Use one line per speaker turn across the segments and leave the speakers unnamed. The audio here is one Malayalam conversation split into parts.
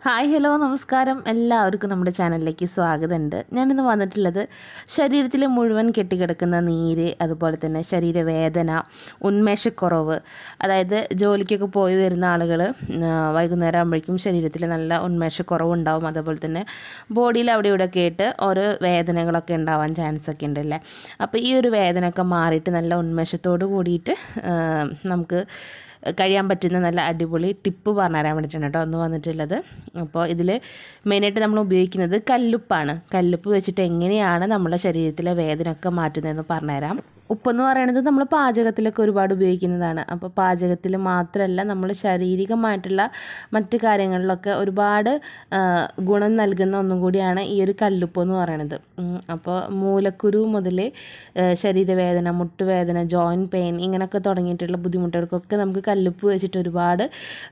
ഹായ് ഹലോ നമസ്കാരം എല്ലാവർക്കും നമ്മുടെ ചാനലിലേക്ക് സ്വാഗതമുണ്ട് ഞാനിന്ന് വന്നിട്ടുള്ളത് ശരീരത്തിൽ മുഴുവൻ കെട്ടിക്കിടക്കുന്ന നീര് അതുപോലെ തന്നെ ശരീരവേദന ഉന്മേഷക്കുറവ് അതായത് ജോലിക്കൊക്കെ പോയി വരുന്ന ആളുകൾ വൈകുന്നേരം ആകുമ്പോഴേക്കും ശരീരത്തിൽ നല്ല ഉന്മേഷക്കുറവ് ഉണ്ടാവും അതുപോലെ തന്നെ ബോഡിയിൽ അവിടെ ഇവിടെ ഒക്കെ ആയിട്ട് ഓരോ വേദനകളൊക്കെ ഉണ്ടാവാൻ ചാൻസ് ഒക്കെ ഉണ്ടല്ലേ അപ്പോൾ ഈ ഒരു വേദനയൊക്കെ മാറിയിട്ട് നല്ല ഉന്മേഷത്തോട് കൂടിയിട്ട് ആ, നമുക്ക് കഴിയാൻ പറ്റുന്ന നല്ല അടിപൊളി ടിപ്പ് പറഞ്ഞുതരാൻ വേണ്ടിയിട്ടാണ് കേട്ടോ ഒന്ന് വന്നിട്ടുള്ളത് അപ്പോൾ ഇതിൽ മെയിനായിട്ട് നമ്മൾ ഉപയോഗിക്കുന്നത് കല്ലുപ്പാണ് കല്ലുപ്പ് വെച്ചിട്ട് എങ്ങനെയാണ് നമ്മുടെ ശരീരത്തിലെ വേദനയൊക്കെ മാറ്റുന്നതെന്ന് പറഞ്ഞുതരാം ഉപ്പെന്ന് പറയുന്നത് നമ്മൾ പാചകത്തിലൊക്കെ ഒരുപാട് ഉപയോഗിക്കുന്നതാണ് അപ്പോൾ പാചകത്തിൽ മാത്രമല്ല നമ്മൾ ശാരീരികമായിട്ടുള്ള മറ്റു കാര്യങ്ങളിലൊക്കെ ഒരുപാട് ആ, ഗുണം നൽകുന്ന ഒന്നും കൂടിയാണ് ഈ ഒരു കല്ലുപ്പ് എന്ന് പറയുന്നത് ഉം, അപ്പോൾ മൂലക്കുരു മുതൽ ശരീരവേദന മുട്ടുവേദന ജോയിൻറ്റ് പെയിൻ ഇങ്ങനെയൊക്കെ തുടങ്ങിയിട്ടുള്ള ബുദ്ധിമുട്ടുകൾക്കൊക്കെ നമുക്ക് കല്ലുപ്പ് വെച്ചിട്ട് ഒരുപാട്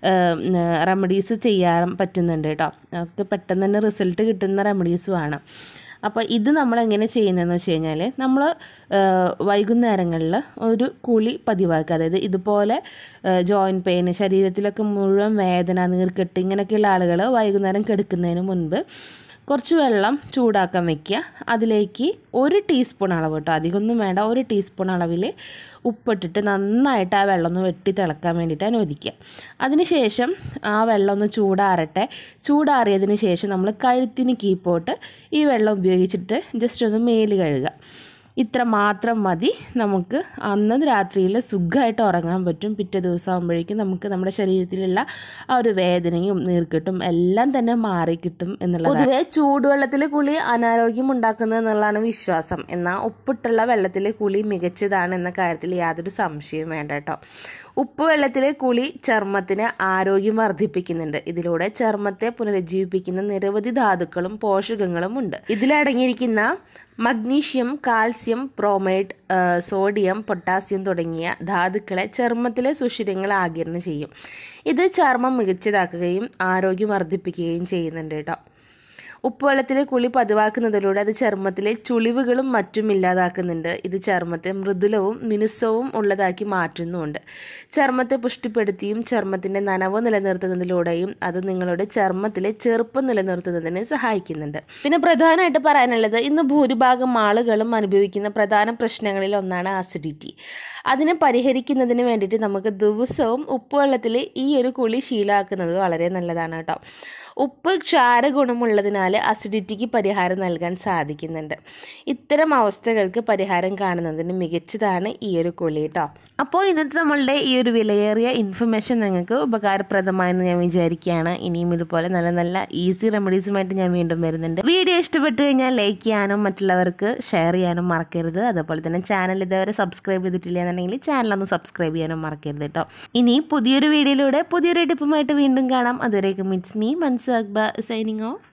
റെമഡീസ് ചെയ്യാൻ പറ്റുന്നുണ്ട് കേട്ടോ ഒക്കെ പെട്ടെന്ന് തന്നെ റിസൾട്ട് കിട്ടുന്ന റെമഡീസുമാണ് അപ്പോൾ ഇത് നമ്മൾ എങ്ങനെ ചെയ്യുന്നതെന്ന് വെച്ച് കഴിഞ്ഞാൽ നമ്മൾ വൈകുന്നേരങ്ങളിൽ ഒരു കുളി പതിവാക്കുക അതായത് ഇതുപോലെ ജോയിൻറ്റ് പെയിൻ ശരീരത്തിലൊക്കെ മുഴുവൻ വേദന നീർക്കെട്ട് ഇങ്ങനെയൊക്കെയുള്ള ആളുകൾ വൈകുന്നേരം കിടക്കുന്നതിന് മുൻപ് കുറച്ച് വെള്ളം ചൂടാക്കാൻ വെക്കുക അതിലേക്ക് ഒരു ടീസ്പൂൺ അളവ് കേട്ടോ അധികമൊന്നും വേണ്ട ഒരു ടീസ്പൂൺ അളവിൽ ഉപ്പിട്ടിട്ട് നന്നായിട്ട് ആ വെള്ളം ഒന്ന് വെട്ടി തിളക്കാൻ വേണ്ടിയിട്ട് അനുവദിക്കുക അതിനുശേഷം ആ വെള്ളം ഒന്ന് ചൂടാറട്ടെ ചൂടാറിയതിന് ശേഷം നമ്മൾ കഴുത്തിന് കീപ്പോട്ട് ഈ വെള്ളം ഉപയോഗിച്ചിട്ട് ജസ്റ്റ് ഒന്ന് മേല് കഴുകുക ഇത്ര മാത്രം മതി നമുക്ക് അന്ന് രാത്രിയിൽ സുഖമായിട്ട് ഉറങ്ങാൻ പറ്റും പിറ്റേ ദിവസം ആകുമ്പോഴേക്കും നമുക്ക് നമ്മുടെ ശരീരത്തിലുള്ള ആ ഒരു വേദനയും നീർക്കെട്ടും എല്ലാം തന്നെ മാറിക്കിട്ടും എന്നുള്ളത് പൊതുവെ ചൂടുവെള്ളത്തിൽ കുളി അനാരോഗ്യം ഉണ്ടാക്കുന്നത് എന്നുള്ളതാണ് വിശ്വാസം എന്നാൽ ഉപ്പിട്ടുള്ള വെള്ളത്തിലെ കുളി മികച്ചതാണ് എന്ന കാര്യത്തിൽ യാതൊരു സംശയവും വേണ്ട കേട്ടോ ഉപ്പ് വെള്ളത്തിലെ കുളി ചർമ്മത്തിന് ആരോഗ്യം വർദ്ധിപ്പിക്കുന്നുണ്ട് ഇതിലൂടെ ചർമ്മത്തെ പുനരുജ്ജീവിപ്പിക്കുന്ന നിരവധി ധാതുക്കളും പോഷകങ്ങളും ഉണ്ട് ഇതിലടങ്ങിയിരിക്കുന്ന മഗ്നീഷ്യം കാൽസ്യം പ്രോമൈഡ് ആ, സോഡിയം പൊട്ടാസ്യം തുടങ്ങിയ ധാതുക്കളെ ചർമ്മത്തിലെ സുഷിരങ്ങൾ ആകിരണം ചെയ്യും ഇത് ചർമ്മം മികച്ചതാക്കുകയും ആരോഗ്യം വർദ്ധിപ്പിക്കുകയും ചെയ്യുന്നുണ്ട് കേട്ടോ ഉപ്പുവെള്ളത്തിലെ കുളി പതിവാക്കുന്നതിലൂടെ അത് ചർമ്മത്തിലെ ചുളിവുകളും മറ്റും ഇല്ലാതാക്കുന്നുണ്ട് ഇത് ചർമ്മത്തെ മൃദുലവും മിനുസവും ഉള്ളതാക്കി മാറ്റുന്നുമുണ്ട് ചർമ്മത്തെ പുഷ്ടിപ്പെടുത്തിയും ചർമ്മത്തിന്റെ നനവ് നിലനിർത്തുന്നതിലൂടെയും അത് നിങ്ങളുടെ ചർമ്മത്തിലെ ചെറുപ്പം നിലനിർത്തുന്നതിന് സഹായിക്കുന്നുണ്ട് പിന്നെ പ്രധാനമായിട്ട് പറയാനുള്ളത് ഇന്ന് ഭൂരിഭാഗം ആളുകളും അനുഭവിക്കുന്ന പ്രധാന പ്രശ്നങ്ങളിൽ ഒന്നാണ് ആസിഡിറ്റി അതിനെ പരിഹരിക്കുന്നതിന് വേണ്ടിയിട്ട് നമുക്ക് ദിവസവും ഉപ്പുവെള്ളത്തിൽ ഈ ഒരു കുളി ശീലമാക്കുന്നത് വളരെ നല്ലതാണ് കേട്ടോ ഉപ്പ് ക്ഷാരഗുണമുള്ളതിനാൽ അസിഡിറ്റിക്ക് പരിഹാരം നൽകാൻ സാധിക്കുന്നുണ്ട് ഇത്തരം അവസ്ഥകൾക്ക് പരിഹാരം കാണുന്നതിന് മികച്ചതാണ് ഈ ഒരു കുളി കേട്ടോ അപ്പോൾ ഇന്നത്തെ നമ്മളുടെ ഈ ഒരു വിലയേറിയ ഇൻഫർമേഷൻ നിങ്ങൾക്ക് ഉപകാരപ്രദമായെന്ന് ഞാൻ വിചാരിക്കുകയാണ് ഇനിയും ഇതുപോലെ നല്ല നല്ല ഈസി റെമഡീസുമായിട്ട് ഞാൻ വീണ്ടും വരുന്നുണ്ട് വീഡിയോ ഇഷ്ടപ്പെട്ടു കഴിഞ്ഞാൽ ലൈക്ക് ചെയ്യാനും മറ്റുള്ളവർക്ക് ഷെയർ ചെയ്യാനും മറക്കരുത് അതുപോലെ തന്നെ ചാനൽ ഇതുവരെ സബ്സ്ക്രൈബ് ചെയ്തിട്ടില്ല എന്നുണ്ടെങ്കിൽ ചാനലൊന്ന് സബ്സ്ക്രൈബ് ചെയ്യാനും മറക്കരുത് കേട്ടോ ഇനി പുതിയൊരു വീഡിയോയിലൂടെ പുതിയൊരു ടിപ്പുമായിട്ട് വീണ്ടും കാണാം അതുവരേക്കും it's me Mansu Akba signing of